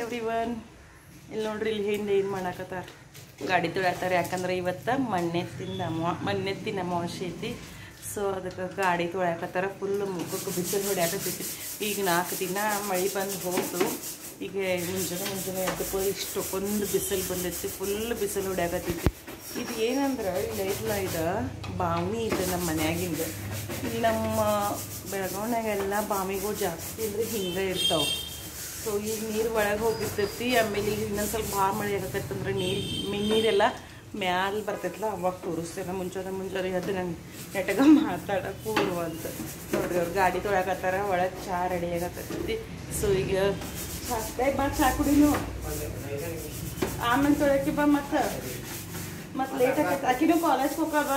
Every one ಇಲ್ಲಿ ನೋಡ್ರಿ ಇಲ್ಲಿ ಹಿಂದೆ ಏನು ಮಾಡಾಕತ್ತಾರ ಗಾಡಿ ತೊಳ್ಯಾತಾರ ಯಾಕಂದ್ರೆ ಇವತ್ತು ಮಣ್ಣೆತ್ತಿನ ಅಮ ಮಣ್ಣೆತ್ತಿನ ಅಮಾವಾಸ್ಯೆ ಐತಿ ಸೊ ಅದಕ್ಕೆ ಗಾಡಿ ತೊಳ್ಯಾಕತ್ತಾರ ಫುಲ್ ಮುಖಕ್ಕೆ ಬಿಸಿಲು ಹೊಡ್ಯಾಕತ್ತೈತಿ ಈಗ ನಾಲ್ಕು ದಿನ ಮಳೆ ಬಂದು ಹೋಗ್ತು ಈಗ ಮುಂಜಾನೆ ಮುಂಜಾನೆ ಎದ್ದಕ್ಕೂ ಇಷ್ಟಕ್ಕೊಂದು ಬಿಸಿಲು ಬಂದೈತಿ ಫುಲ್ ಬಿಸಿಲು ಹೊಡ್ಯಾಕತ್ತೈತಿ ಇದು ಏನಂದ್ರೆ ಇಲ್ಲ ಇಲ್ಲ ಇದು ಬಾವಿ ಇದೆ ನಮ್ಮ ಮನ್ಯಾಗಿಂದ ಇಲ್ಲಿ ನಮ್ಮ ಬೆಳಗಾವ್ನಾಗೆಲ್ಲ ಬಾವಿಗಳು ಜಾಸ್ತಿ ಅಂದ್ರೆ ಹಿಂಗೆ ಇರ್ತಾವೆ ಸೊ ಈಗ ನೀರು ಒಳಗೆ ಹೋಗಿರ್ತೈತಿ ಆಮೇಲೆ ಈಗ ಇನ್ನೊಂದು ಸ್ವಲ್ಪ ಭಾಳ ಮಳೆ ಆಗತ್ತಂದ್ರೆ ನೀರು ನೀರೆಲ್ಲ ಮ್ಯಾಲೆ ಬರ್ತೈತಲ್ಲ ಅವಾಗ ತೋರಿಸ್ತೇನೆ ಮುಂಚೆನೆ ಮುಂಜಾನೆ ಎದ್ದು ನಂಗೆ ನೆಟಗ ಮಾತಾಡಕ್ಕೆ ಕೂರು ಅಂತ ನೋಡ್ರಿ ಅವ್ರು ಗಾಡಿ ತೊಳಕತ್ತಾರ ಒಳಗೆ ಚಹಾ ರೆಡಿ ಆಗತ್ತೈತಿ ಸೊ ಈಗ ಚಾ ಏ ಬಾ ಚಹಾ ಕುಡಿನು ಆಮೇಲೆ ತೊಳಕ್ಕೆ ಬಾ ಮತ್ತೆ ಮತ್ತೆ ಲೇಟ್ ಆಗತ್ತೆ ಆಕಿನೂ ಕಾಲೇಜ್ಗೆ ಹೋಗವ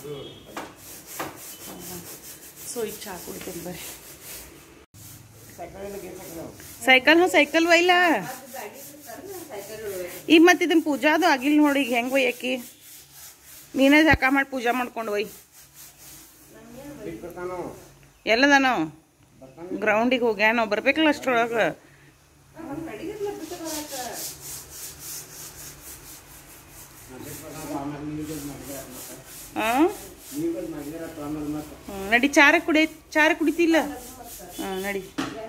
ಸೊ ಈಗ ಚಹಾ ಕುಡಿತೇನೆ ಬರ್ರಿ ಸೈಕಲ್ ಹ್ಞೂ ಸೈಕಲ್ ಒಯ್ಲ ಈಗ ಮತ್ತೆ ಇದನ್ನ ಪೂಜಾದು ಆಗಿಲ್ಲ ನೋಡಿ ಈಗ ಹೆಂಗೆ ಒಯ್ಯಕ್ಕಿ ನೀನೇ ಜಕ ಮಾಡಿ ಪೂಜಾ ಮಾಡ್ಕೊಂಡು ಒಯ್ ಎಲ್ಲದಾನೋ ಗ್ರೌಂಡಿಗೆ ಹೋಗ್ಯಾನೋ ಬರ್ಬೇಕಲ್ಲ ಅಷ್ಟ್ರೊಳಗೆ ಹಾಂ ನಡಿ ಚಾರ ಕುಡಿ ಚಾರ ಕುಡಿತಿಲ್ಲ ಹಾಂ ನಡಿ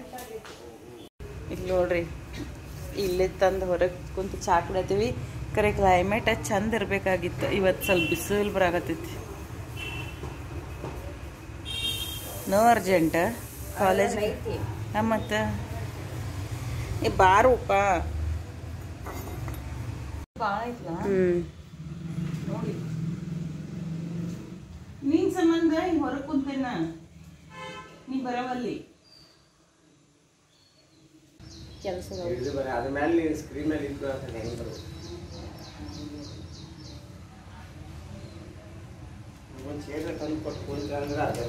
ಇಲ್ಲಿ ನೋಡ್ರಿ ಇಲ್ಲೇ ತಂದು ಹೊರಗೆ ಕುಂತು ಚಾ ಕುಡಿತೀವಿ ಕರೆ ಕ್ಲೈಮೇಟ್ ಚಂದ ಇರಬೇಕಾಗಿತ್ತು ಇವತ್ತು ಸ್ವಲ್ಪ ಬಿಸಿಲು ಬರಾಕತ್ತೈತಿ ನೋ ಅರ್ಜೆಂಟ್ ಕಾಲೇಜ್ ಹಾಂ ಮತ್ತು ಏ ಬಾರೂಪ ಭಾಳ ಐತ್ಲಾ ಹ್ಞೂ ನೋಡಿ ನಿನ್ ಸಂಬಂಧ ಹಿಂಗ್ ಹೊರಗ್ ಕುಂತೇನ ನೀ ಬರವಲ್ಲಿ ಕೆಲಸ ಹಿಡಿದು ಬರ ಅದ್ರ ಮೇಲೆ ನೀನು ಸ್ಕ್ರೀನ್ ಮೇಲೆ ಇಟ್ಟು ಅಂತ ಹೆಂಗೆ ಬರೋದು ಒಂದು ಚೇರ್ ತಂದು ಕೊಟ್ಟು ಕುಂತ ಅಂದ್ರೆ ಅದೇ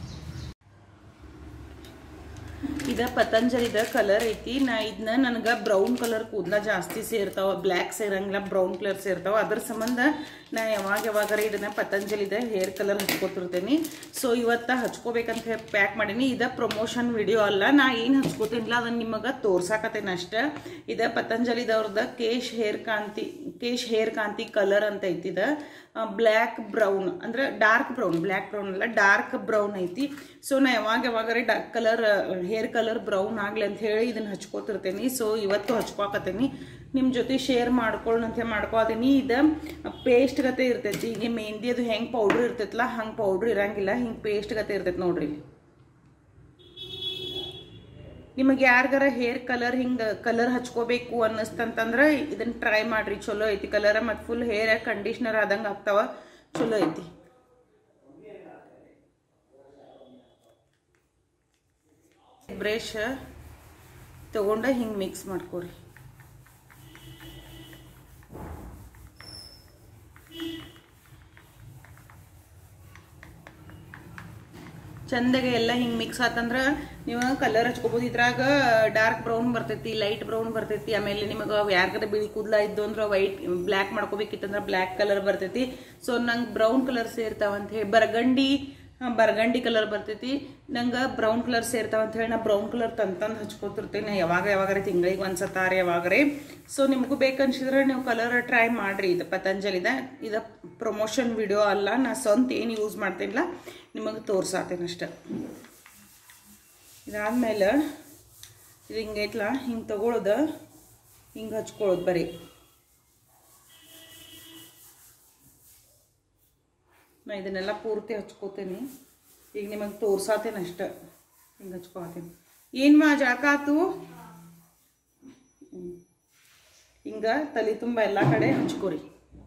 ಇದ ಪತಂಜಲಿದ ಕಲರ್ ಐತಿ ನಾ ಇದನ್ನ ನನಗೆ ಬ್ರೌನ್ ಕಲರ್ ಕೂದಲ ಜಾಸ್ತಿ ಸೇರ್ತಾವ ಬ್ಲ್ಯಾಕ್ ಸೇರಂಗಿಲ್ಲ ಬ್ರೌನ್ ಕಲರ್ ಸೇರ್ತಾವ ಅದ್ರ ಸಂಬಂಧ ನಾ ಯಾವಾಗ ಯಾವಾಗಾರ ಇದನ್ನ ಪತಂಜಲಿದ ಹೇರ್ ಕಲರ್ ಹಚ್ಕೋತಿರ್ತೇನೆ ಸೊ ಇವತ್ತ ಹಚ್ಕೋಬೇಕಂತ ಹೇಳಿ ಪ್ಯಾಕ್ ಮಾಡೀನಿ ಇದ ಪ್ರಮೋಷನ್ ವಿಡಿಯೋ ಅಲ್ಲ ನಾ ಏನು ಹಚ್ಕೋತೀನಿಲ್ಲ ಅದನ್ನ ನಿಮಗೆ ತೋರ್ಸಾಕತ್ತೇನೆ ಅಷ್ಟೇ ಇದ ಪತಂಜಲಿದವ್ರದ ಕೇಶ್ ಹೇರ್ ಕಾಂತಿ ಕೇಶ್ ಹೇರ್ ಕಾಂತಿ ಕಲರ್ ಅಂತ ಐತಿದ ಬ್ಲ್ಯಾಕ್ ಬ್ರೌನ್ ಅಂದ್ರೆ ಡಾರ್ಕ್ ಬ್ರೌನ್ ಬ್ಲ್ಯಾಕ್ ಬ್ರೌನ್ ಅಲ್ಲ ಡಾರ್ಕ್ ಬ್ರೌನ್ ಐತಿ ಸೊ ನಾ ಯಾವಾಗ ಯಾವಾಗಾರೆ dark colour hair colour brown ಆಗ್ಲಿ ಅಂತ ಹೇಳಿ ಇದನ್ನ ಹಚ್ಕೋತಿರ್ತೇನೆ ಸೊ ಇವತ್ತು ಹಚ್ಕೋಕತ್ತೇನಿ ನಿಮ್ಮ ಜೊತೆ ಶೇರ್ ಮಾಡ್ಕೊಳ್ಳಿ ಅಂತ ಮಾಡ್ಕೋತೀನಿ ಇದು ಪೇಸ್ಟ್ ಗತೆ ಇರ್ತೈತಿ ಈಗ ಮೆಹಂದಿ ಅದು ಹೆಂಗೆ ಪೌಡ್ರ್ ಇರ್ತೈತಲ್ಲ ಹಂಗೆ ಪೌಡ್ರ್ ಇರಂಗಿಲ್ಲ ಹಿಂಗೆ ಪೇಸ್ಟ್ ಗತೆ ಇರ್ತೈತಿ ನೋಡ್ರಿ ನಿಮಗೆ ಯಾರಿಗಾರ ಹೇರ್ ಕಲರ್ ಹಿಂಗೆ ಕಲರ್ ಹಚ್ಕೋಬೇಕು ಅನ್ನಿಸ್ತಂತಂದ್ರೆ ಇದನ್ನ ಟ್ರೈ ಮಾಡ್ರಿ ಚಲೋ ಐತಿ ಕಲರ್ ಮತ್ತು ಫುಲ್ ಹೇರ್ ಕಂಡೀಷ್ನರ್ ಆದಂಗೆ ಆಗ್ತಾವ ಚಲೋ ಐತಿ ಬ್ರಷ್ ತಗೊಂಡ ಹಿಂಗೆ ಮಿಕ್ಸ್ ಮಾಡ್ಕೊರಿ ಚಂದಗೆ ಎಲ್ಲ ಹಿಂಗೆ ಮಿಕ್ಸ್ ಆತಂದ್ರೆ ನೀವು ಕಲರ್ ಹಚ್ಕೋಬೋದು ಇದ್ರಾಗ ಡಾರ್ಕ್ ಬ್ರೌನ್ ಬರ್ತೈತಿ ಲೈಟ್ ಬ್ರೌನ್ ಬರ್ತೈತಿ ಆಮೇಲೆ ನಿಮಗೆ ಯಾರ್ಗಾರ ಬಿಳಿ ಕೂದಲ ಇದ್ದು ಅಂದ್ರೆ ವೈಟ್ ಬ್ಲ್ಯಾಕ್ ಮಾಡ್ಕೋಬೇಕಿತ್ತಂದ್ರೆ ಬ್ಲ್ಯಾಕ್ ಕಲರ್ ಬರ್ತೈತಿ ಸೊ ನಂಗೆ ಬ್ರೌನ್ ಕಲರ್ ಸೇರ್ತಾವ ಅಂತ ಹೇಳಿ ಬರಗಂಡಿ ಹಾಂ ಬರ್ಗಂಡಿ ಕಲರ್ ಬರ್ತೈತಿ ನಂಗೆ ಬ್ರೌನ್ ಕಲರ್ ಸೇರ್ತಾವ ಅಂತ ಹೇಳಿ ನಾ ಬ್ರೌನ್ ಕಲರ್ ತಂತಂದು ಹಚ್ಕೋತಿರ್ತೇನೆ ಯಾವಾಗ ಯಾವಾಗಾರ ತಿಂಗಳಿಗೆ ಒಂದ್ಸತಾರ ಯಾವಾಗರೆ ಸೊ ನಿಮಗೂ ಬೇಕನ್ಸಿದ್ರೆ ನೀವು ಕಲರ್ ಟ್ರೈ ಮಾಡ್ರಿ ಇದು ಪತಂಜಲಿದ ಇದು ಪ್ರಮೋಷನ್ ವಿಡಿಯೋ ಅಲ್ಲ ನಾ ಸ್ವಂತ ಏನು ಯೂಸ್ ಮಾಡ್ತೀನಿಲ್ಲ ನಿಮಗೆ ತೋರ್ಸಾತೇನೆ ಅಷ್ಟೆ ಇದಾದ್ಮೇಲೆ ಇದು ಹಿಂಗೈತ್ಲ ಹಿಂಗೆ ತಗೊಳ್ಳೋದು ಹಿಂಗೆ ಹಚ್ಕೊಳ್ಳೋದು ಬರೀ ನಾ ಇದನ್ನೆಲ್ಲ ಪೂರ್ತಿ ಹಚ್ಕೋತೀನಿ ಈಗ ನಿಮಗೆ ತೋರ್ಸಾತೇನೆ ಅಷ್ಟೆ ಹಿಂಗೆ ಹಚ್ಕೊತೀನಿ ಏನು ಮಾ ಜಾಕ ಆತು ಹಿಂಗೆ ತಲೆ ತುಂಬ ಎಲ್ಲ ಕಡೆ ಹಚ್ಕೋರಿ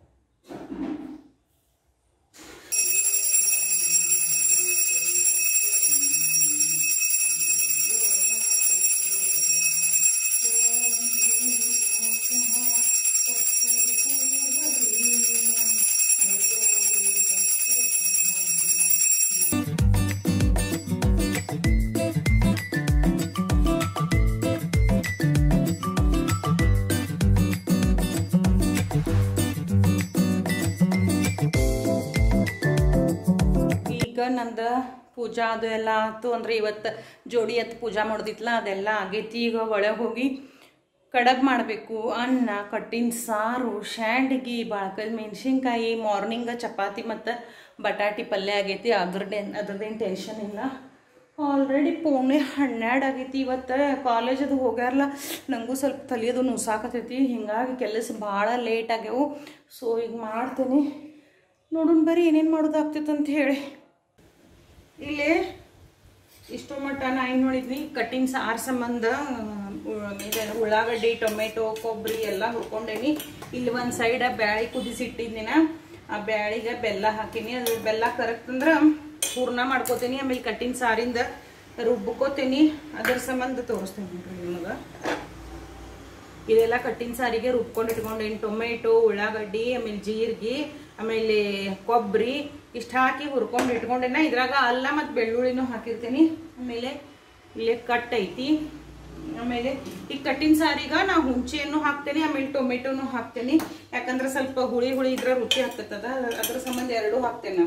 ಈಗ ನಂದು ಪೂಜಾ ಅದು ಎಲ್ಲ ಆಯ್ತು ಅಂದ್ರೆ ಇವತ್ತು ಜೋಡಿ ಎತ್ತು ಪೂಜಾ ಮಾಡೋದಿತ್ತಲ್ಲ ಅದೆಲ್ಲ ಆಗೈತಿ ಈಗ ಒಳಗೆ ಹೋಗಿ ಕಡಬ್ ಮಾಡಬೇಕು ಅನ್ನ ಕಟ್ಟಿನ ಸಾರು ಶಾಂಡ್ಗಿ ಬಾಳ್ಕದ ಮೆಣಸಿನ್ಕಾಯಿ ಮಾರ್ನಿಂಗ್ ಚಪಾತಿ ಮತ್ತು ಬಟಾಟಿ ಪಲ್ಯ ಆಗೈತಿ ಅದ್ರದ್ದೇನು ಅದ್ರದ್ದೇನು ಟೆನ್ಷನ್ ಇಲ್ಲ ಆಲ್ರೆಡಿ ಪೌಣೆ ಹನ್ನೆರಡು ಆಗೈತಿ ಇವತ್ತು ಕಾಲೇಜ್ ಅದು ಹೋಗ್ಯಾರಲ್ಲ ನನಗೂ ಸ್ವಲ್ಪ ತಲೆಯದು ನುಸಾಕತೈತಿ ಹಿಂಗಾಗಿ ಕೆಲಸ ಭಾಳ ಲೇಟ್ ಆಗ್ಯಾವು ಸೊ ಈಗ ಮಾಡ್ತೀನಿ ನೋಡೋಣ ಬರ್ರಿ ಏನೇನು ಮಾಡೋದಾಗ್ತೈತೆ ಅಂತ ಹೇಳಿ ಇಲ್ಲಿ ಇಷ್ಟು ಮಟ್ಟ ನಾ ಏನು ನೋಡಿದ್ನಿ ಕಟ್ಟಿಂಗ್ ಸಾರು ಸಂಬಂಧ ಇದು ಉಳ್ಳಾಗಡ್ಡಿ ಟೊಮೆಟೊ ಕೊಬ್ಬರಿ ಎಲ್ಲ ಹುರ್ಕೊಂಡೇನಿ ಇಲ್ಲಿ ಒಂದು ಸೈಡ ಬ್ಯಾಳಿ ಕುದಿಸಿಟ್ಟಿದ್ನಿನ ಆ ಬ್ಯಾಳಿಗೆ ಬೆಲ್ಲ ಹಾಕೀನಿ ಅದು ಬೆಲ್ಲ ಕರಕ್ತಂದ್ರೆ ಹೂರ್ಣ ಮಾಡ್ಕೋತೀನಿ ಆಮೇಲೆ ಕಟ್ಟಿಂಗ್ ಸಾರಿಂದ ರುಬ್ಕೋತೀನಿ ಅದ್ರ ಸಂಬಂಧ ತೋರಿಸ್ತೀನಿ ನೋಡ್ರಿ ನಿಮಗೆ ಇದೆಲ್ಲ ಕಟ್ಟಿನ ಸಾರಿಗೆ ರುಬ್ಕೊಂಡು ಇಟ್ಕೊಂಡೇನಿ ಟೊಮೆಟೊ ಉಳ್ಳಾಗಡ್ಡಿ ಆಮೇಲೆ ಜೀರಿಗೆ ಆಮೇಲೆ ಕೊಬ್ಬರಿ ಇಷ್ಟು ಹಾಕಿ ಹುರ್ಕೊಂಡು ಇಟ್ಕೊಂಡೇನ ಇದ್ರಾಗ ಅಲ್ಲ ಮತ್ತು ಬೆಳ್ಳುಳ್ಳಿನೂ ಹಾಕಿರ್ತೀನಿ ಆಮೇಲೆ ಇಲ್ಲೇ ಕಟ್ ಐತಿ ಆಮೇಲೆ ಈ ಕಟ್ಟಿನ ಸಾರಿಗ ನಾ ಹುಂಚೆಯನ್ನು ಹಾಕ್ತೇನೆ ಆಮೇಲೆ ಟೊಮೆಟೊನು ಹಾಕ್ತೇನೆ ಯಾಕಂದ್ರೆ ಸ್ವಲ್ಪ ಹುಳಿ ಹುಳಿ ಇದ್ರೆ ರುಚಿ ಹತ್ತದ ಅದ್ರ ಸಂಬಂಧ ಎರಡೂ ಹಾಕ್ತೇನೆ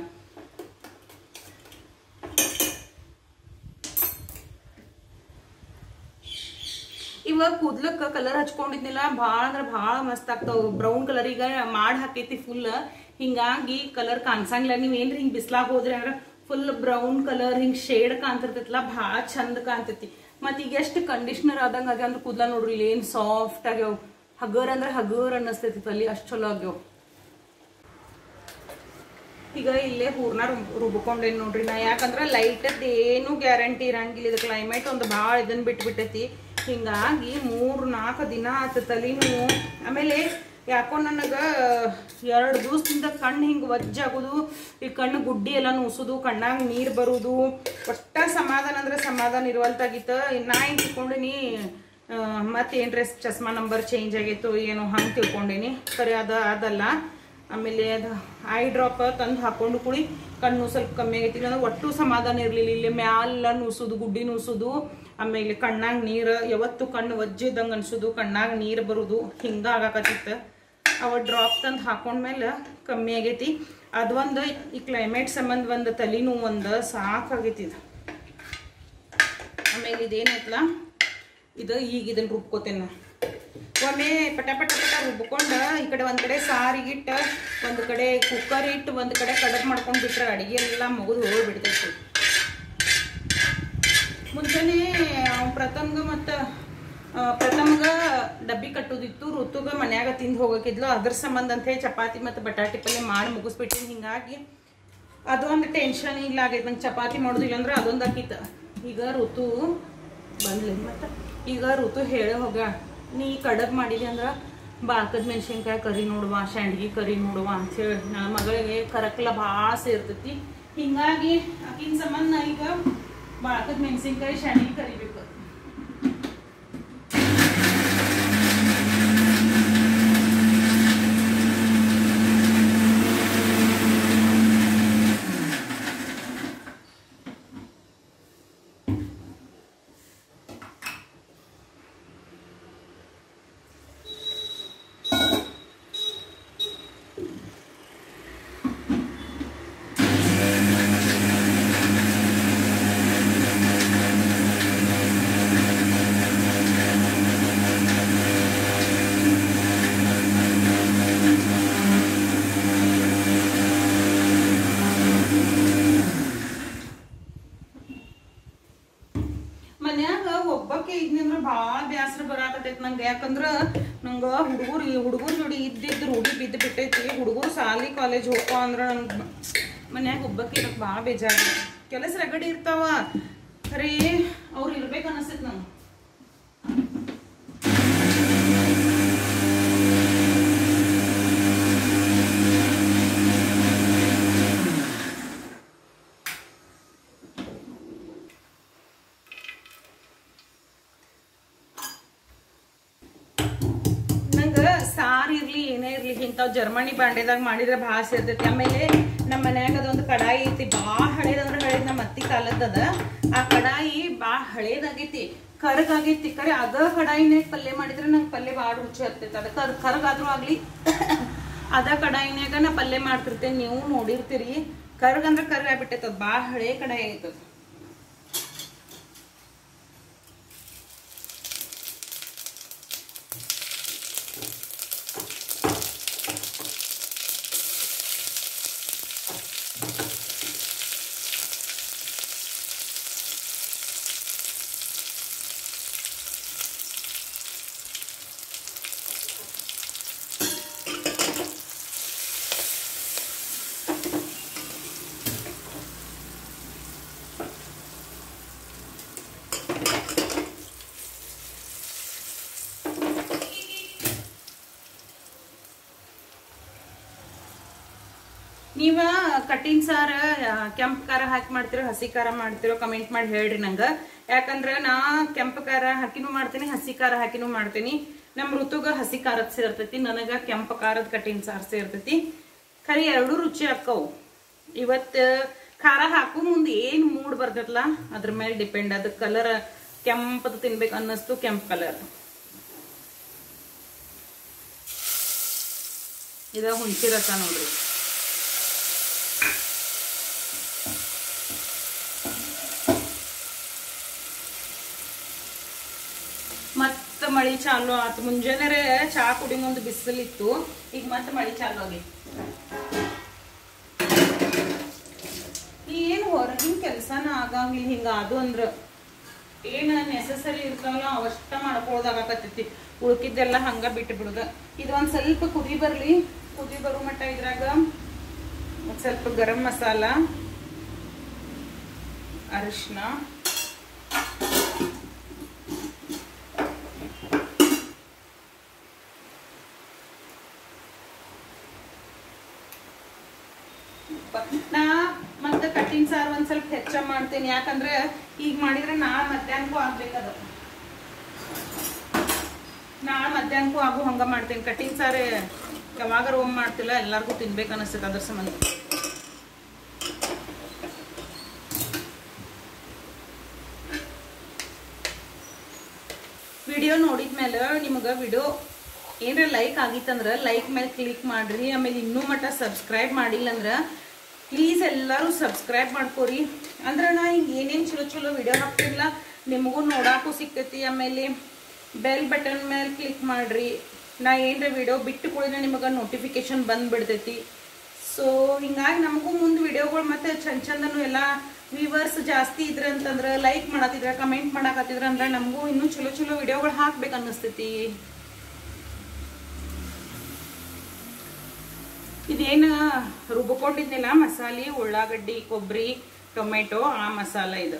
ಇವಾಗ ಕೂದ್ಲಕ್ಕ ಕಲರ್ ಹಚ್ಕೊಂಡಿದ್ನಿಲ್ಲ ಭಾಳ ಅಂದ್ರೆ ಭಾಳ ಮಸ್ತ್ ಆಗ್ತಾವ ಬ್ರೌನ್ ಕಲರ್ ಈಗ ಮಾಡಿ ಹಾಕೈತಿ ಫುಲ್ ಹಿಂಗಾಗಿ ಕಲರ್ ಕಾಣಿಸಂಗಿಲ್ಲ ನೀವ್ ಏನ್ರಿ ಹಿಂಗ್ ಬಿಸ್ಲಾಗ ಹೋದ್ರಿ ಅಂದ್ರೆ ಫುಲ್ ಬ್ರೌನ್ ಕಲರ್ ಹಿಂಗ್ ಶೇಡ್ ಕಾಣ್ತಿರ್ತೈತಿಲ್ಲ ಭಾಳ ಚಂದ ಕಾಣ್ತೈತಿ ಮತ್ ಈಗ ಎಷ್ಟು ಕಂಡೀಷನರ್ ಆದಂಗ ಆಗ್ಯಾವ ಅಂದ್ರೆ ಕೂದ್ಲ ನೋಡ್ರಿ ಇಲ್ಲಿ ಏನ್ ಸಾಫ್ಟ್ ಆಗ್ಯಾವ ಹಗರ್ ಅಂದ್ರೆ ಹಗರ್ ಅನ್ನಿಸ್ತೈತಿ ತಲಿ ಅಷ್ಟ್ ಚಲೋ ಆಗ್ಯಾವ ಈಗ ಇಲ್ಲೇ ಹೂರ್ನ ರುಬ್ ರುಬ್ಕೊಂಡೇನಿ ನೋಡ್ರಿ ನಾ ಯಾಕಂದ್ರೆ ಲೈಟದ್ ಏನು ಗ್ಯಾರಂಟಿ ಇರಂಗಿಲ್ಲ ಇದು ಕ್ಲೈಮೇಟ್ ಒಂದು ಭಾಳ ಇದನ್ನ ಬಿಟ್ಬಿಟ್ಟೈತಿ ಹಿಂಗಾಗಿ ಮೂರು ನಾಲ್ಕು ದಿನ ಆತ ತಲೆನೂ ಆಮೇಲೆ ಯಾಕೋ ನನಗೆ ಎರಡು ದಿವಸದಿಂದ ಕಣ್ಣು ಹಿಂಗೆ ವಜ್ಜಾಗೋದು ಈ ಕಣ್ಣು ಗುಡ್ಡಿ ಎಲ್ಲ ನುಸುದು ಕಣ್ಣಾಗ ನೀರು ಬರುದು ಒಟ್ಟ ಸಮಾಧಾನ ಅಂದ್ರೆ ಸಮಾಧಾನ ಇರುವಲ್ತಾಗಿತ್ತು ನಾ ಹಿಂಗೆ ತಿಳ್ಕೊಂಡಿನಿ ಮತ್ತೇನ್ರೆ ಚಸ್ಮಾ ನಂಬರ್ ಚೇಂಜ್ ಆಗೈತು ಏನೋ ಹಂಗೆ ತಿಳ್ಕೊಂಡೇನಿ ಸರಿ ಅದ ಅದಲ್ಲ ಆಮೇಲೆ ಅದು ಐ ಡ್ರಾಪ್ ತಂದು ಹಾಕೊಂಡು ಕುಡಿ ಕಣ್ಣು ಸ್ವಲ್ಪ ಕಮ್ಮಿ ಆಗೈತಿ ಅಂದ್ರೆ ಒಟ್ಟು ಸಮಾಧಾನ ಇರಲಿಲ್ಲ ಇಲ್ಲಿ ಮ್ಯಾಲ ನುಸುದು ಗುಡ್ಡಿ ನುಸುದು ಆಮೇಲೆ ಕಣ್ಣಾಗ ನೀರು ಯಾವತ್ತು ಕಣ್ಣು ವಜ್ಜಿದಂಗೆ ಅನ್ಸುದು ಕಣ್ಣಾಗ ನೀರು ಬರುದು ಹಿಂಗ ಆಗಾಕತ್ತಿತ್ತು ಅವ ಡ್ರಾಪ್ ತಂದು ಹಾಕೊಂಡ್ಮೇಲೆ ಕಮ್ಮಿ ಆಗೈತಿ ಅದೊಂದು ಈ ಕ್ಲೈಮೇಟ್ ಸಂಬಂಧ ಒಂದು ತಲೆನೂ ಒಂದು ಸಾಕಾಗೈತಿ ಇದು ಆಮೇಲೆ ಇದೇನೈತಲ್ಲ ಇದು ಈಗ ಇದನ್ನ ರುಬ್ಕೋತೇನೆ ನಾ ಒಮ್ಮೆ ಪಟ ಪಟ ಪಟ ರುಬ್ಕೊಂಡು ಈ ಕಡೆ ಒಂದ್ ಕಡೆ ಸಾರಿಗಿಟ್ಟ ಒಂದ್ ಕಡೆ ಕುಕ್ಕರ್ ಇಟ್ಟು ಒಂದ್ ಕಡೆ ಕಡಬ್ ಮಾಡ್ಕೊಂಡ್ ಬಿಟ್ರೆ ಅಡಿಗೆ ಎಲ್ಲ ಮುಗಿದು ಹೋಗ್ಬಿಡ್ತೈತಿ ಮುಂಚೆನೆ ಅವ್ನ್ ಪ್ರಥಮ್ಗ ಮತ್ತ ಆ, ಪ್ರಥಮ್ಗ ಡಬ್ಬಿ ಕಟ್ಟೋದಿತ್ತು ಋತುಗ ಮನ್ಯಾಗ ತಿಂದು ಹೋಗಕ್ಕಿದ್ಲು ಅದ್ರ ಸಂಬಂಧ ಅಂತ ಹೇಳಿ ಚಪಾತಿ ಮತ್ತು ಬಟಾಟಿ ಪಲ್ಯ ಮಾಡಿ ಮುಗಿಸ್ಬಿಟ್ಟಿನಿ ಹಿಂಗಾಗಿ ಅದೊಂದು ಟೆನ್ಷನ್ ಇಲ್ಲ ಆಗೈತೆ ನಂಗೆ ಚಪಾತಿ ಮಾಡೋದಿಲ್ಲ ಅಂದ್ರೆ ಅದೊಂದು ಆಕಿತ್ತ ಈಗ ಋತು ಬಂದ್ಲಿ ಮತ್ತು ಈಗ ಋತು ಹೇಳಿ ಹೋಗ ನೀ ಕಡಬ್ ಮಾಡಿದೆ ಅಂದ್ರೆ ಬಾಳ್ಕದ ಮೆಣಸಿನ್ಕಾಯಿ ಕರಿ ನೋಡುವ ಶಾಂಡ್ಗಿ ಕರಿ ನೋಡುವ ಅಂಥೇಳಿ ನನ್ನ ಮಗಳಿಗೆ ಕರಕ್ಲ ಭಾಳ ಸೇರ್ತೈತಿ ಹಿಂಗಾಗಿ ಆಕಿನ ಸಂಬಂಧ ನಾ ಈಗ ಬಾಳ್ಕದ ಮೆಣಸಿನ್ಕಾಯಿ ಶಾಂಡ್ಗಿ ಕರಿಬೇಕು ಮನ್ಯಾಗ ಒಬ್ಬಕ್ಕೆ ಇದ್ನಂದ್ರ ಭಾಳ ಬ್ಯಾಸರ ಬರಾಕತೈತಿ ನಂಗೆ ಯಾಕಂದ್ರ ನಂಗ ಹುಡುಗರು ಹುಡುಗರ ಜೋಡಿ ಇದ್ದಿದ್ದು ರೂಢಿ ಬಿದ್ದು ಬಿಟ್ಟೈತಿ ಹುಡುಗರು ಸಾಲಿ ಕಾಲೇಜ್ ಹೋಗೋ ಅಂದ್ರ ನಂಗೆ ಮನ್ಯಾಗ ಒಬ್ಬಕ್ಕೆ ಇರಕ್ ಭಾಳ ಬೇಜಾರ ಕೆಲಸ ರಗಡಿ ಇರ್ತಾವ ಖರೀ ಅವ್ರು ಇರ್ಬೇಕು ಅನಸ್ತೈತಿ ನಂಗೆ ನಂಗ ಸಾರ್ ಇರ್ಲಿ ಏನೇ ಇರ್ಲಿ ಇಂಥವ್ ಜರ್ಮನಿ ಬಾಂಡೆದಾಗ ಮಾಡಿದ್ರೆ ಭಾಳ ಸೇರ್ತೈತಿ ಆಮೇಲೆ ನಮ್ಮ ಮನ್ಯಾಗ ಅದೊಂದು ಕಡಾಯಿ ಐತಿ ಭಾಳ ಹಳೇದಂದ್ರೆ ಹಳೇದ್ ನಮ್ಮ ಅತ್ತಿ ಕಾಲದ್ದದ ಆ ಕಡಾಯಿ ಭಾಳ ಹಳೇದಾಗೈತಿ ಕರಗಾಗೈತಿ ಕರೆ ಅದ ಕಡಾಯಿನೇ ಪಲ್ಯ ಮಾಡಿದ್ರೆ ನಂಗೆ ಪಲ್ಯ ಭಾಳ ರುಚಿ ಆಗ್ತೈತಿ ಅದ ಕರ್ ಕರಗಾದ್ರೂ ಆಗ್ಲಿ ಅದ ಕಡಾಯಿನ್ಯಾಗ ನಾ ಪಲ್ಯ ಮಾಡ್ತಿರ್ತೇನೆ ನೀವು ನೋಡಿರ್ತೀರಿ ಕರ್ಗಂದ್ರೆ ಕರ್ಗ ಆಗ್ಬಿಟ್ಟೈತದ ಭಾಳ ಹಳೇ ಕಡಾಯಿ ಐತದ ನೀವ ಕಟ್ಟಿನ ಸಾರ ಕೆಂಪು ಖಾರ ಹಾಕಿ ಮಾಡ್ತಿರೋ ಹಸಿ ಖಾರ ಮಾಡ್ತಿರೋ ಕಮೆಂಟ್ ಮಾಡಿ ಹೇಳ್ರಿ ನಂಗ ಯಾಕಂದ್ರ ನಾ ಕೆಂಪು ಖಾರ ಹಾಕಿನೂ ಮಾಡ್ತೀನಿ ಹಸಿ ಖಾರ ಹಾಕಿನೂ ಮಾಡ್ತೀನಿ ನಮ್ ಋತುಗ ಹಸಿ ಖಾರದ ಸೇರ್ತೈತಿ ನನಗ ಕೆಂಪು ಖಾರದ ಕಟ್ಟಿನ ಸಾರ್ ಸೇರ್ತೈತಿ ಖರೆ ಎರಡು ರುಚಿ ಹಾಕವು ಇವತ್ತು ಖಾರ ಹಾಕು ಮುಂದೆ ಏನ್ ಮೂಡ್ ಬರ್ತೈತಲ್ಲ ಅದ್ರ ಮೇಲೆ ಡಿಪೆಂಡ್ ಅದ ಕಲರ್ ಕೆಂಪದ ತಿನ್ಬೇಕು ಅನ್ನಿಸ್ತು ಕೆಂಪು ಕಲರ್ ಇದ ಹುಣಸಿ ರಸ ನೋಡ್ರಿ ಮತ್ತ ಮಳಿ ಚಾಲು ಆತು ಮುಂಜಾನೆ ಚಾ ಕುಡಿ ಮುಂದೆ ಬಿಸಿಲಿತ್ತು ಈಗ ಮತ್ತೆ ಮಳಿ ಚಾಲು ಆಗೈತಿ ಏನ್ ಹೊರಗಿನ ಕೆಲ್ಸನ ಆಗಂಗಿಲ್ಲ ಹಿಂಗ ಅದು ಅಂದ್ರ ಏನ್ ನೆಸಸರಿ ಇರ್ತಾವಲ್ಲ ಅವಷ್ಟ ಮಾಡ್ಕೊಳ್ಳೋದಾಗತ್ತೈತಿ ಉಳ್ಕಿದ್ದೆಲ್ಲ ಹಂಗ ಬಿಟ್ಟು ಬಿಡುದ ಇದು ಒಂದ್ ಸ್ವಲ್ಪ ಕುದಿ ಬರ್ಲಿ ಕುದಿ ಬರೋ ಮಟ್ಟ ಇದ್ರಾಗ ಒಂದ್ ಸ್ವಲ್ಪ ಗರಂ ಮಸಾಲ ಅರಿಶಿನ ನಾ ಮತ್ತೆ ಕಟ್ಟಿನ ಸಾರು ಒಂದ್ ಸ್ವಲ್ಪ ಹೆಚ್ಚ ಮಾಡ್ತೀನಿ ಯಾಕಂದ್ರೆ ಈಗ ಮಾಡಿದ್ರೆ ನಾಳೆ ಮಧ್ಯಾಹ್ನಕ್ಕೂ ಆಗ್ಬೇಕದ ನಾಳೆ ಮಧ್ಯಾಹ್ನಕ್ಕೂ ಆಗು ಹಂಗ ಮಾಡ್ತೀನಿ ಕಟ್ಟಿನ ಸಾರು ಯಾವಾಗಾರ ಒಮ್ಮೆ ಮಾಡ್ತಿಲ್ಲ ಎಲ್ಲಾರ್ಗೂ ತಿನ್ಬೇಕು ಅನಿಸ್ತೈತೆ ಅದ್ರ ಸಂಬಂಧ ವಿಡಿಯೋ ನೋಡಿದ್ಮೇಲೆ ನಿಮಗೆ ವಿಡಿಯೋ ಏನಾರ ಲೈಕ್ ಆಗಿತ್ತಂದ್ರೆ ಲೈಕ್ ಮೇಲೆ ಕ್ಲಿಕ್ ಮಾಡ್ರಿ ಆಮೇಲೆ ಇನ್ನೂ ಮಟ್ಟ ಸಬ್ಸ್ಕ್ರೈಬ್ ಮಾಡಿಲ್ಲ ಅಂದ್ರೆ ಪ್ಲೀಸ್ ಎಲ್ಲರೂ ಸಬ್ಸ್ಕ್ರೈಬ್ ಮಾಡ್ಕೋರಿ ಅಂದ್ರೆ ನಾ ಹಿಂಗೆ ಏನೇನು ಚಲೋ ಚಲೋ ವಿಡಿಯೋ ಹಾಕ್ತಿಲ್ಲ ನಿಮಗೂ ನೋಡಾಕು ಸಿಗ್ತೈತಿ ಆಮೇಲೆ ಬೆಲ್ ಬಟನ್ ಮೇಲೆ ಕ್ಲಿಕ್ ಮಾಡ್ರಿ ನಾ ಏನರ ವಿಡಿಯೋ ಬಿಟ್ಟು ಕೂಡಿದ್ರೆ ನಿಮಗೆ ನೋಟಿಫಿಕೇಶನ್ ಬಂದ್ಬಿಡ್ತೈತಿ ಸೊ ಹಿಂಗಾಗಿ ನಮಗೂ ಮುಂದೆ ವಿಡಿಯೋಗಳು ಮತ್ತೆ ಚಂದ ಚಂದನು ಎಲ್ಲ ವ್ಯೂವರ್ಸ್ ಜಾಸ್ತಿ ಇದ್ರೆ ಅಂತಂದ್ರೆ ಲೈಕ್ ಮಾಡತ್ತಿದ್ರೆ ಕಮೆಂಟ್ ಮಾಡಾಕತ್ತಿದ್ರೆ ಅಂದ್ರೆ ನಮಗೂ ಇನ್ನೂ ಚಲೋ ಚಲೋ ವಿಡಿಯೋಗಳು ಹಾಕ್ಬೇಕು ಅನ್ನಿಸ್ತೈತಿ ಇದೇನು ರುಬ್ಕೊಂಡಿದ್ನಿಲ್ಲ ಮಸಾಲೆ ಉಳ್ಳಾಗಡ್ಡಿ ಕೊಬ್ಬರಿ ಟೊಮೆಟೊ ಆ ಮಸಾಲ ಇದು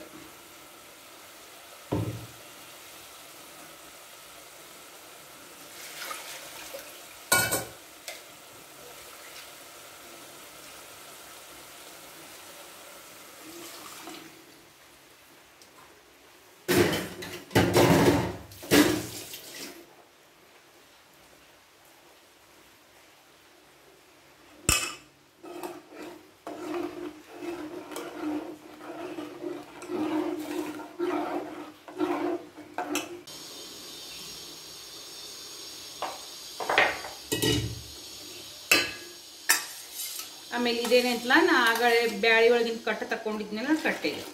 ಆಮೇಲೆ ಇದೇನೈತಲ್ಲ ನಾ ಆಗಲೇ ಬ್ಯಾಳಿ ಒಳಗಿನ ಕಟ್ಟ ತಕೊಂಡಿದ್ನಲ್ಲ ಕಟ್ಟೆ ಇದು.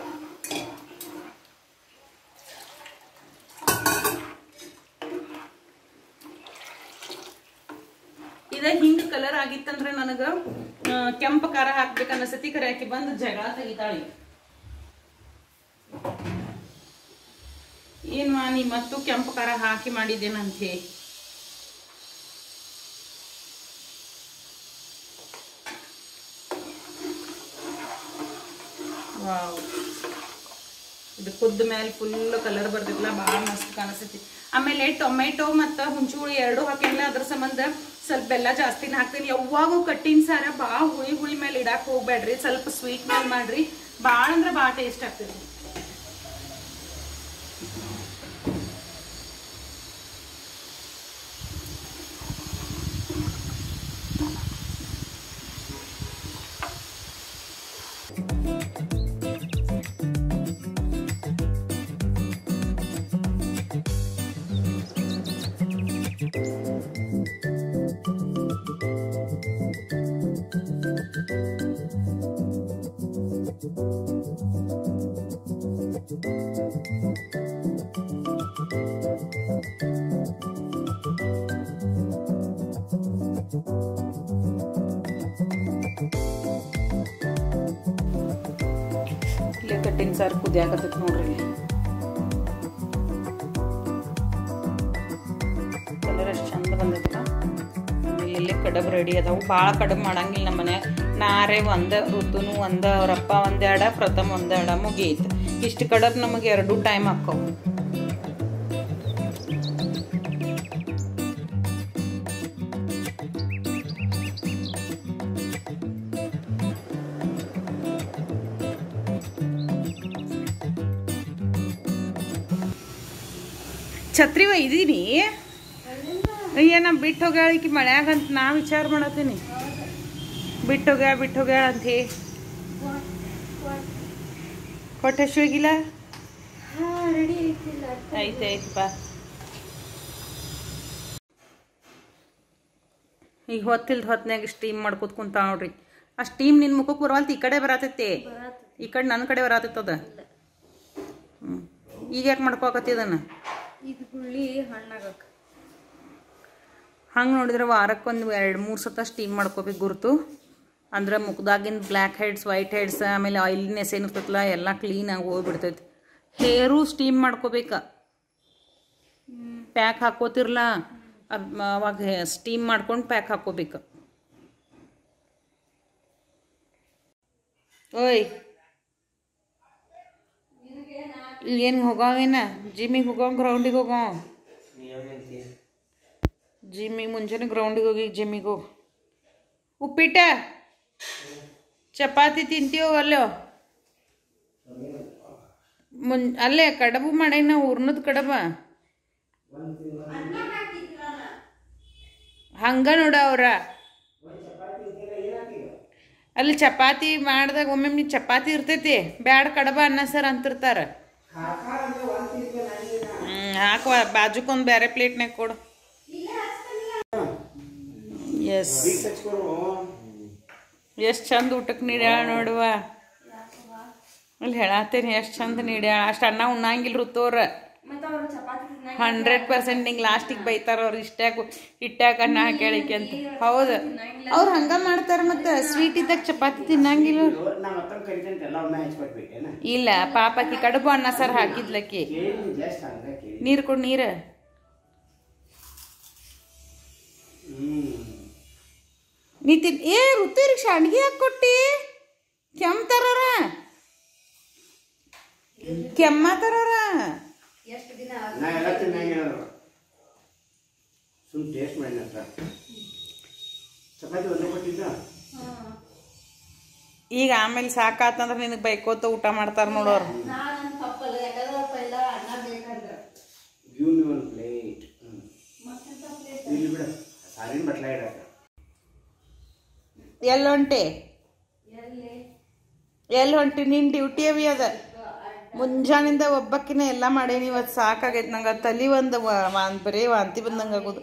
ಇದ ಹಿಂಗ್ ಕಲರ್ ಆಗಿತ್ತಂದ್ರ ನನಗ ಆ, ಕೆಂಪು ಖಾರ ಹಾಕ್ಬೇಕು ಅನಸತಿ ಕರೆ ಆಕಿ ಬಂದು ಜಗಳ ತೆಗಿತಾಳಿ ಏನ್ ಮಾ ನೀ ಮತ್ತು ಕೆಂಪು ಖಾರ ಹಾಕಿ ಮಾಡಿದ್ದೇನಂತ ಹೇಳಿ ವಾವ್ ಇದು ಕುದ್ದ ಮೇಲೆ ಫುಲ್ ಕಲರ್ ಬರ್ತಿದ್ಲ ಭಾಳ ಮಸ್ತ್ ಕಾಣಿಸ್ತೈತಿ ಆಮೇಲೆ ಟೊಮೆಟೊ ಮತ್ತು ಹುಂಚುಳಿ ಎರಡು ಹಾಕಿಲ್ಲ ಅದ್ರ ಸಂಬಂಧ ಸ್ವಲ್ಪ ಬೆಲ್ಲ ಜಾಸ್ತಿನ ಹಾಕ್ತೀನಿ ಯಾವಾಗೂ ಕಟ್ಟಿನ ಸಾರ ಭಾಳ ಹುಳಿ ಹುಳಿ ಮೇಲೆ ಇಡಾಕ್ ಹೋಗ್ಬೇಡ್ರಿ ಸ್ವಲ್ಪ ಸ್ವೀಟ್ ಮೇಲೆ ಮಾಡ್ರಿ ಭಾಳ ಅಂದ್ರೆ ಭಾಳ ಟೇಸ್ಟ್ ಆಗ್ತೈತಿ ಇಲ್ಲೇ ಕಟ್ಟಿನ ಸಾರು ಕುದಿಯಾಕತ್ತೈತಿ ನೋಡ್ರಿ ಇಲ್ಲಿ ಕಲರ್ ಎಷ್ಟು ಚಂದ ಬಂದೈತಲ್ಲ ಆಮೇಲೆ ಇಲ್ಲಿ ಕಡಬ್ ರೆಡಿ ಅದಾವು ಭಾಳ ಕಡಬ್ ಮಾಡಂಗಿಲ್ಲ ನಮ್ಮ ಮನ್ಯಾಗ ನಾರೇ ಒಂದ ಋತುನು ಒಂದ ಅವರಪ್ಪ ಒಂದೆರಡ ಪ್ರಥಮ ಒಂದೆರಡ ಮುಗೀತು ಇಷ್ಟು ಕಡಬ್ ನಮಗೆ ಎರಡು ಟೈಮ್ ಹಾಕವು ಛತ್ರಿ ಒಯ್ದೀನಿ ಏನ ಬಿಟ್ಟು ಹೋಗ್ಯಾಳ ಈಕಿ ಮಳ್ಯಾಗ ಅಂತ ನಾ ವಿಚಾರ ಮಾಡತ್ತೀನಿ ಬಿಟ್ಟು ಹೋಗ್ಯಾಳ ಬಿಟ್ಟು ಹೋಗ್ಯಾಳ ಅಂತ ಹೇ ಹೊಟ್ಟೆ ಹಸಿವಾಗಿಲ್ಲ ಆಯ್ತು ಆಯ್ತು ಬಾ ಈಗ ಹೊತ್ತಿಲ್ದ ಹೊತ್ನ್ಯಾಗ ಸ್ಟೀಮ್ ಮಾಡ್ಕೊತ ಕುಂತ ನೋಡ್ರಿ ಆ ಸ್ಟೀಮ್ ನಿನ್ ಮುಖಕ್ಕೆ ಬರವಲ್ತ ಈ ಕಡೆ ಬರತೈತಿ ಈ ಕಡೆ ನನ್ನ ಕಡೆ ಬರತೈತದ ಹ್ಮ್ ಈಗ ಯಾಕೆ ಮಾಡ್ಕೋಕತ್ತಿ ಅದನ್ನ ಇದು ಗುಳ್ಳಿ ಹಣ್ಣಾಗಕ್ಕ ಹಂಗೆ ನೋಡಿದ್ರೆ ವಾರಕ್ಕೊಂದು ಎರಡು ಮೂರು ಸತ ಸ್ಟೀಮ್ ಮಾಡ್ಕೋಬೇಕು ಗುರುತು ಅಂದ್ರೆ ಮುಖದಾಗಿನ ಬ್ಲ್ಯಾಕ್ ಹೆಡ್ಸ್ ವೈಟ್ ಹೆಡ್ಸ್ ಆಮೇಲೆ ಆಯಿಲ್ನೆಸ್ ಏನಿರ್ತೈತಲ್ಲ ಎಲ್ಲ ಕ್ಲೀನಾಗಿ ಹೋಗ್ಬಿಡ್ತೈತಿ ಹೇರು ಸ್ಟೀಮ್ ಮಾಡ್ಕೋಬೇಕ ಪ್ಯಾಕ್ ಹಾಕೋತಿರ್ಲ ಅದ್ ಮ- ಅವಾಗ ಸ್ಟೀಮ್ ಮಾಡ್ಕೊಂಡು ಪ್ಯಾಕ್ ಹಾಕೋಬೇಕು ಓಯ್ ಏನು ಹೋಗಾವೇನ ಜಿಮ್ಮಿಗೆ ಹೋಗೋ ಗ್ರೌಂಡಿಗೆ ಹೋಗೋ ಜಿಮ್ಮಿಗೆ ಮುಂಜಾನೆ ಗ್ರೌಂಡಿಗೆ ಹೋಗಿ ಜಿಮ್ಮಿಗೆ ಹೋಗಿ ಉಪ್ಪಿಟ್ಟ ಚಪಾತಿ ತಿಂತೀವೋ ಅಲ್ಲೋ ಮುನ್ ಅಲ್ಲೇ ಕಡಬು ಮಾಡೇನ ಹೂರ್ಣದ ಕಡಬ ಹಂಗ ನೋಡ ಅವ್ರ ಅಲ್ಲಿ ಚಪಾತಿ ಮಾಡ್ದಾಗ ಒಮ್ಮೊಮ್ಮೆ ಚಪಾತಿ ಇರ್ತೈತಿ ಬ್ಯಾಡ ಕಡಬ ಅನ್ನ ಸರ್ ಅಂತಿರ್ತಾರ ಹ್ಮ್ ಹಾಕುವ ಬಾಜುಕೊಂದು ಬೇರೆ ಪ್ಲೇಟ್ನಾಗ ಕೊಡು ಎಸ್ ಎಷ್ಟು ಚಂದ ಊಟಕ್ಕೆ ನೀಡ್ಯಾಳ ನೋಡುವ ಅಲ್ಲಿ ಹೇಳತ್ತೇನೆ ಎಷ್ಟು ಚಂದ ನೀಡ್ಯಾಳ ಅಷ್ಟು ಅನ್ನ ಉಣ್ಣಂಗಿಲ್ಲ ಋತೋರ ಮತ್ತೆ ಅವ್ರು ಚಪಾತಿ ತಿನ್ನಾಕ ಹಂಡ್ರೆಡ್ ಪರ್ಸೆಂಟ್ ನಿಂಗೆ ಲಾಸ್ಟಿಗೆ ಬೈತಾರ ಅವ್ರು ಇಷ್ಟ್ಯಾಕ ಇಟ್ಟಾಕ ಅನ್ನ ಹಾಕ್ಯಾಳಿಕೆ ಅಂತ ಹೌದು ಅವ್ರು ಹಂಗ ಮಾಡ್ತಾರ ಮತ್ತೆ ಸ್ವೀಟ್ ಇದ್ದಾಗ ಚಪಾತಿ ತಿನ್ನಂಗಿಲ್ಲ ಅವ್ರು. ನಾ ಮತ್ತೊಂದು ಕರಿತಂತೆ ಎಲ್ಲ ಒಮ್ಮೆ ಹಚ್ಕೊಟ್ಬಿಟ್ಟೇನ ಇಲ್ಲ ಪಾಪಕಿ ಕಡುಬು ಅನ್ನ ಸರ್ ಹಾಕಿದ್ಲಕ್ಕಿ ಕೇಳಿ ಜಸ್ಟ್ ಹಂಗ ಕೇಳಿ ನೀರು ಕೊಡು ನೀರು ಹ್ಮ್ ನೀ ತಿನ್ ಏ ಋತುರಿಗೆ ಶಾಂಡ್ಗಿ ಹಾಕಿ ಕೊಟ್ಟಿ ಕೆಮ್ತಾರ ಕೆಮ್ಮತಾರ ಎಷ್ಟು ದಿನ ನಾ ಎಲ್ಲ ತಿನ್ನಂಗಿಲ್ಲ ಸುಮ್ ಟೇಸ್ಟ್ ಮಾಡಿ ಅಂತ ಚಪಾತಿ ಒಂದೇ ಕೊಟ್ಟಿದ್ದ ಈಗ ಆಮೇಲೆ ಸಾಕಾತಂದ್ರೆ ನಿನಗೆ ಬೈಕೋತ ಊಟ ಮಾಡ್ತಾರ ನೋಡೋರು ನಾನು ತಪ್ಪಲ್ಲ ಯಾಕಂದ್ರೆ ಪೈಲ ಅನ್ನ ಬೇಕಂದ್ರೆ ಗಿವ್ ಮಿ ಒನ್ ಪ್ಲೇಟ್ ಇಲ್ಲಿ ಬಿಡ ಸಾರಿನ ಬಟ್ಲ ಇಡಕ ಎಲ್ಲಿ ಹೊಂಟಿ ಎಲ್ಲಿ ಎಲ್ಲಿ ಹೊಂಟಿ ನಿನ್ನ ಡ್ಯೂಟಿ ಅವಿ ಅದ ಮುಂಜಾನಿಂದ ಒಬ್ಬಕ್ಕಿನ ಎಲ್ಲ ಮಾಡೇನಿ ಇವತ್ತು ಸಾಕಾಗೈತೆ ನಂಗೆ ತಲೆ ಒಂದು ವ- ವಾ- ಬರೀ ವಾಂತಿ ಬಂದಂಗೆ ಆಗೋದು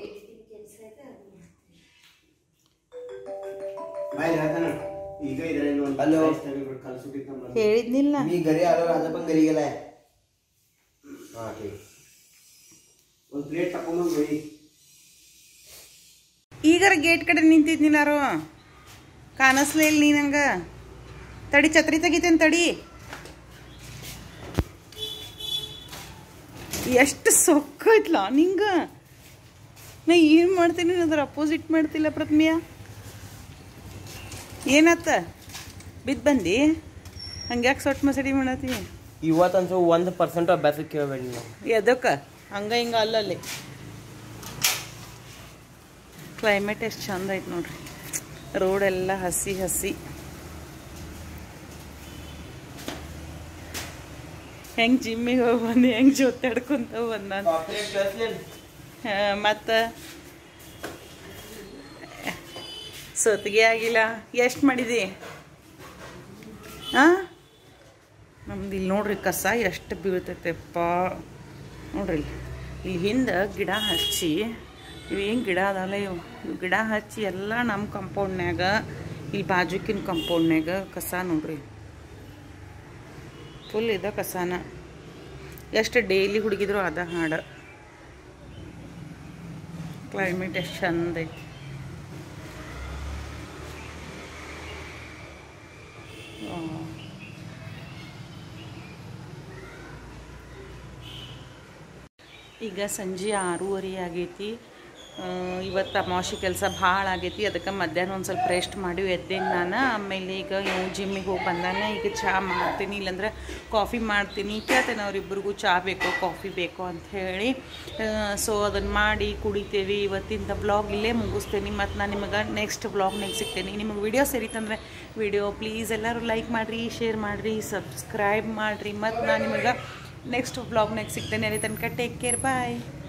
ಬಾಯ್ ಹೇಳ್ತಾನ ಈಗ ಇದರಲ್ಲಿ ಒಂದು Hello. ತೆಗಿಬಿಟ್ಟು ಕಲ್ಸುಟ್ಟಿತ್ತು ನಮ್ಮ ಹೇಳಿದ್ನಿಲ್ಲ मी घरी आलो आता पण घरी गेलाय हा ठीक ಒಂದು ಪ್ಲೇಟ್ ತಕೊಂಬಂದು ಹೋಗಿ ಈಗಾರ ಗೇಟ್ ಕಡೆ ನಿಂತಿದ್ನಿಲ್ಲಾರು ಕಾಣಿಸ್ಲೇ ಇಲ್ಲ ನೀ ನಂಗೆ ತಡಿ ಛತ್ರಿ ತೆಗಿತೇನೆ ತಡಿ ಎಷ್ಟು ಸೊಕ್ಕೈತ್ಲ ನಿಂಗ ನಾ ಏನು ಮಾಡ್ತೀನಿ ಅದ್ರ ಅಪೋಸಿಟ್ ಮಾಡ್ತಿಲ್ಲ ಪ್ರಥಮಿಯ ಏನತ್ತ ಬಿದ್ದು ಬಂದಿ ಹಂಗ್ಯಾಕೆ ಸೊಟ್ಟು ಮಸಡಿ ಮಾಡತ್ತೀನಿ ಇವತ್ತಂತೂ ಒಂದು ಪರ್ಸೆಂಟ್ ಅಭ್ಯಾಸಕ್ಕೆ ಕೇಳಬೇಡಿ ನೀವು ಎದಕ್ಕೆ ಹಂಗ ಹಿಂಗ ಅಲ್ಲಲ್ಲಿ ಕ್ಲೈಮೇಟ್ ಎಷ್ಟು ಚಂದ ಐತೆ ನೋಡ್ರಿ ರೋಡ್ ಎಲ್ಲ ಹಸಿ ಹಸಿ ಹೆಂಗ್ ಜಿಮ್ಮಿಗೆ ಹೋಗಿ ಬಂದು ಹೆಂಗ್ ಜೊತಾಡ್ಕೊಂತ ಬಂದ ಮತ್ತು ಸೊತ್ತಿಗೆ ಆಗಿಲ್ಲ ಎಷ್ಟು ಮಾಡಿದಿ ಹಾಂ ನಮ್ದು ಇಲ್ಲಿ ನೋಡ್ರಿ ಕಸ ಎಷ್ಟು ಬೀಳ್ತೈತೆಪ್ಪ ನೋಡ್ರಿ ಇಲ್ಲಿ. ಇಲ್ಲಿ ಹಿಂದೆ ಗಿಡ ಹಚ್ಚಿ ಇವೇನು ಗಿಡ ಅದಲ್ಲ ಇವು ಇವು ಗಿಡ ಹಚ್ಚಿ ಎಲ್ಲ ನಮ್ಮ ಕಂಪೌಂಡ್ನ್ಯಾಗ ಇಲ್ಲಿ ಬಾಜುಕಿನ ಕಂಪೌಂಡ್ನ್ಯಾಗ ಕಸ ನೋಡ್ರಿ ಫುಲ್ ಇದ ಕಸಾನ ಎಷ್ಟು ಡೈಲಿ ಹುಡುಗಿದ್ರು ಅದ ಹಾಡ ಕ್ಲೈಮೇಟ್ ಎಷ್ಟು ಚಂದ ಐತಿ ಆ. ಈಗ ಸಂಜೆ ಆರೂವರೆ ಆಗೈತಿ ಆ, ಇವತ್ತು ಅಮಾವಾಸ್ಯೆ ಕೆಲಸ ಭಾಳ ಆಗೈತಿ ಅದಕ್ಕೆ ಮಧ್ಯಾಹ್ನ ಒಂದು ಸ್ವಲ್ಪ ರೆಸ್ಟ್ ಮಾಡಿ ಎದ್ದೇನೆ ನಾನು ಆಮೇಲೆ ಈಗ ಇವ್ ಜಿಮ್ಮಿಗೆ ಹೋಗಿ ಬಂದಾನೆ ಈಗ ಚಹಾ ಮಾಡ್ತೀನಿ ಇಲ್ಲಾಂದ್ರೆ ಕಾಫಿ ಮಾಡ್ತೀನಿ ಕೇಳ್ತೇನೆ ಅವರಿಬ್ಬರಿಗೂ ಚಹಾ ಬೇಕು ಕಾಫಿ ಬೇಕು ಅಂತ ಹೇಳಿ ಸೊ ಅದನ್ನು ಮಾಡಿ ಕುಡಿತೇವೆ ಇವತ್ತಿಂದ ಬ್ಲಾಗ್ ಇಲ್ಲೇ ಮುಗಿಸ್ತೇನೆ ಮತ್ತು ನಾನು ನಿಮಗೆ ನೆಕ್ಸ್ಟ್ ಬ್ಲಾಗ್ನಾಗ ಸಿಗ್ತೇನೆ ನಿಮಗೆ ವಿಡಿಯೋ ಸೇರಿತಂದ್ರೆ ವಿಡಿಯೋ ಪ್ಲೀಸ್ ಎಲ್ಲರೂ ಲೈಕ್ ಮಾಡಿರಿ ಶೇರ್ ಮಾಡಿರಿ ಸಬ್ಸ್ಕ್ರೈಬ್ ಮಾಡಿರಿ ಮತ್ತು ನಾನು ನಿಮಗೆ ನೆಕ್ಸ್ಟ್ ಬ್ಲಾಗ್ನಾಗ ಸಿಗ್ತೇನೆ ಅಲ್ಲಿ ತನಕ ಟೇಕ್ ಕೇರ್ ಬಾಯ್